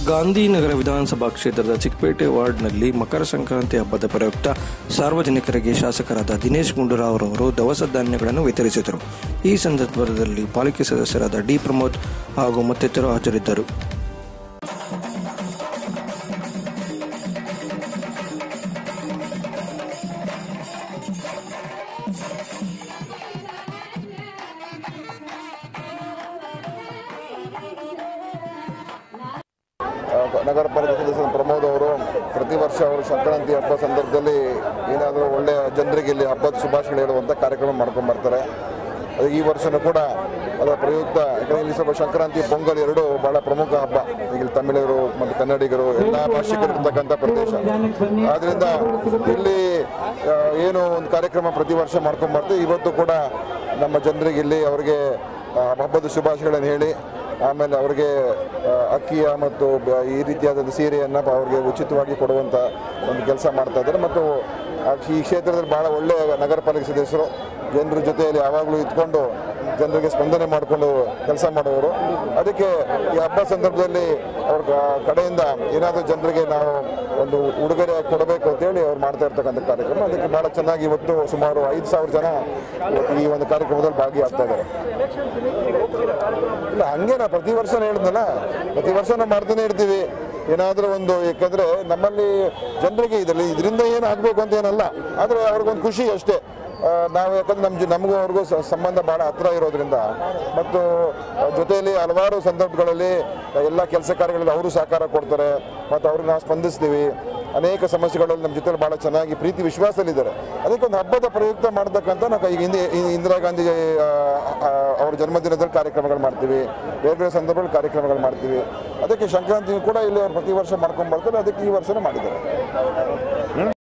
ಗಾಂಧಿನಗರ ವಿಧಾನಸಭಾ ಕ್ಷೇತ್ರದ ಚಿಕ್ಕಪೇಟೆ ವಾರ್ಡ್ನಲ್ಲಿ ಮಕರ ಸಂಕ್ರಾಂತಿ ಹಬ್ಬದ ಪ್ರಯುಕ್ತ ಸಾರ್ವಜನಿಕರಿಗೆ ಶಾಸಕರಾದ ದಿನೇಶ್ ಗುಂಡೂರಾವ್ ರವರು ದವಸ ಧಾನ್ಯಗಳನ್ನು ವಿತರಿಸಿದರು ಈ ಸಂದರ್ಭದಲ್ಲಿ ಪಾಲಿಕೆ ಸದಸ್ಯರಾದ ಡಿ ಪ್ರಮೋದ್ ಹಾಗೂ ಮತ್ತಿತರರು ಹಾಜರಿದ್ದರು ಆ, ನಗರ ಪಾಲಿಕೆ ಸದಸ್ಯ ಪ್ರಮೋದ್ ಅವರು ಪ್ರತಿ ವರ್ಷ ಅವರು ಸಂಕ್ರಾಂತಿ ಹಬ್ಬ ಸಂದರ್ಭದಲ್ಲಿ ಏನಾದರೂ ಒಳ್ಳೆಯ ಜನರಿಗೆ ಇಲ್ಲಿ ಹಬ್ಬದ ಶುಭಾಶಯಗಳು ಹೇಳುವಂಥ ಕಾರ್ಯಕ್ರಮ ಮಾಡ್ಕೊಂಡು ಬರ್ತಾರೆ ಅದು ಈ ವರ್ಷನೂ ಕೂಡ ಅದರ ಪ್ರಯುಕ್ತ ಯಾಕಂದ್ರೆ ಇಲ್ಲಿ ಸ್ವಲ್ಪ ಸಂಕ್ರಾಂತಿ ಪೊಂಗಲ್ ಎರಡು ಬಹಳ ಪ್ರಮುಖ ಹಬ್ಬ ಈಗ ಇಲ್ಲಿ ತಮಿಳರು ಮತ್ತು ಕನ್ನಡಿಗರು ಎಲ್ಲ ಭಾಷಿಕರು ಇರ್ತಕ್ಕಂಥ ಪ್ರದೇಶ ಆದ್ರಿಂದ ಇಲ್ಲಿ ಆ, ಏನು ಒಂದು ಕಾರ್ಯಕ್ರಮ ಪ್ರತಿ ವರ್ಷ ಮಾಡ್ಕೊಂಡು ಬರ್ತೀವಿ ಇವತ್ತು ಕೂಡ ನಮ್ಮ ಜನರಿಗೆ ಇಲ್ಲಿ ಅವರಿಗೆ ಆ, ಹಬ್ಬದ ಶುಭಾಶಯಗಳನ್ನು ಹೇಳಿ ಆಮೇಲೆ ಅವರಿಗೆ ಆ, ಅಕ್ಕಿಯ ಮತ್ತು ಬ- ಈ ರೀತಿಯಾದ ಸೀರೆಯನ್ನು ಅವರಿಗೆ ಉಚಿತವಾಗಿ ಕೊಡುವಂಥ ಒಂದು ಕೆಲಸ ಮಾಡ್ತಾ ಇದ್ದಾರೆ ಮತ್ತು ಆ ಈ ಕ್ಷೇತ್ರದಲ್ಲಿ ಭಾಳ ಒಳ್ಳೆಯ ನಗರ ಪಾಲಿಕೆ ಸದಸ್ಯರು ಜನರ ಜೊತೆಯಲ್ಲಿ ಯಾವಾಗಲೂ ಇದ್ಕೊಂಡು ಜನರಿಗೆ ಸ್ಪಂದನೆ ಮಾಡಿಕೊಂಡು ಕೆಲಸ ಮಾಡುವವರು ಅದಕ್ಕೆ ಈ ಹಬ್ಬ ಸಂದರ್ಭದಲ್ಲಿ ಅವ್ರ ಕ- ಕಡೆಯಿಂದ ಏನಾದರೂ ಜನರಿಗೆ ನಾವು ಒಂದು ಉಡುಗೊರೆ ಕೊಡಬೇಕು ಅಂತೇಳಿ ಅವ್ರು ಮಾಡ್ತಾ ಇರ್ತಕ್ಕಂಥ ಕಾರ್ಯಕ್ರಮ ಅದಕ್ಕೆ ಭಾಳ ಚೆನ್ನಾಗಿ ಇವತ್ತು ಸುಮಾರು ಐದು ಸಾವಿರ ಜನ ಇವತ್ತು ಈ ಒಂದು ಕಾರ್ಯಕ್ರಮದಲ್ಲಿ ಭಾಗಿಯಾಗ್ತಾ ಇದ್ದಾರೆ ಇಲ್ಲ ಹಂಗೆ ನಾ ಪ್ರತಿ ವರ್ಷ ಹೇಳಿದ್ನಲ್ಲ ಪ್ರತಿ ವರ್ಷ ನಾವು ಮಾಡ್ತಾನೆ ಇರ್ತೀವಿ ಏನಾದರೂ ಒಂದು ಯಾಕಂದ್ರೆ ನಮ್ಮಲ್ಲಿ ಜನರಿಗೆ ಇದರಲ್ಲಿ ಇದರಿಂದ ಏನು ಆಗಬೇಕು ಅಂತ ಏನಲ್ಲ ಆದರೆ ಅವ್ರಿಗೊಂದು ಖುಷಿ ಅಷ್ಟೇ ಆ, ನಾವು ಯಾಕಂದ್ರೆ ನಮ್ಮ ನಮಗೂ ಅವ್ರಿಗೂ ಸ- ಸಂಬಂಧ ಭಾಳ ಹತ್ರ ಇರೋದ್ರಿಂದ ಮತ್ತು ಆ, ಜೊತೆಯಲ್ಲಿ ಹಲವಾರು ಸಂದರ್ಭಗಳಲ್ಲಿ ಎಲ್ಲ ಕೆಲಸ ಕಾರ್ಯಗಳಲ್ಲಿ ಅವರು ಸಹಕಾರ ಕೊಡ್ತಾರೆ ಮತ್ತು ಅವ್ರಿಗೆ ನಾವು ಸ್ಪಂದಿಸ್ತೀವಿ ಅನೇಕ ಸಮಸ್ಯೆಗಳಲ್ಲಿ ನಮ್ಮ ಜೊತೆ ಭಾಳ ಚೆನ್ನಾಗಿ ಪ್ರೀತಿ ವಿಶ್ವಾಸದಲ್ಲಿದ್ದಾರೆ ಅದಕ್ಕೆ ಒಂದು ಹಬ್ಬದ ಪ್ರಯುಕ್ತ ಮಾಡ್ತಕ್ಕಂಥ ನಾವು ಈಗ ಹಿಂದೆ ಈ ಇಂದಿರಾ ಗಾಂಧಿ ಆ, ಆ, ಅವ್ರ ಜನ್ಮದಿನದಲ್ಲಿ ಕಾರ್ಯಕ್ರಮಗಳು ಮಾಡ್ತೀವಿ ಬೇರೆ ಬೇರೆ ಸಂದರ್ಭದಲ್ಲಿ ಕಾರ್ಯಕ್ರಮಗಳು ಮಾಡ್ತೀವಿ ಅದಕ್ಕೆ ಸಂಕ್ರಾಂತಿ ಕೂಡ ಇಲ್ಲಿ ಅವ್ರು ಪ್ರತಿ ವರ್ಷ ಮಾಡ್ಕೊಂಡು ಬರ್ತಾರೆ ಅದಕ್ಕೆ ಈ ವರ್ಷನೂ ಮಾಡಿದ್ದಾರೆ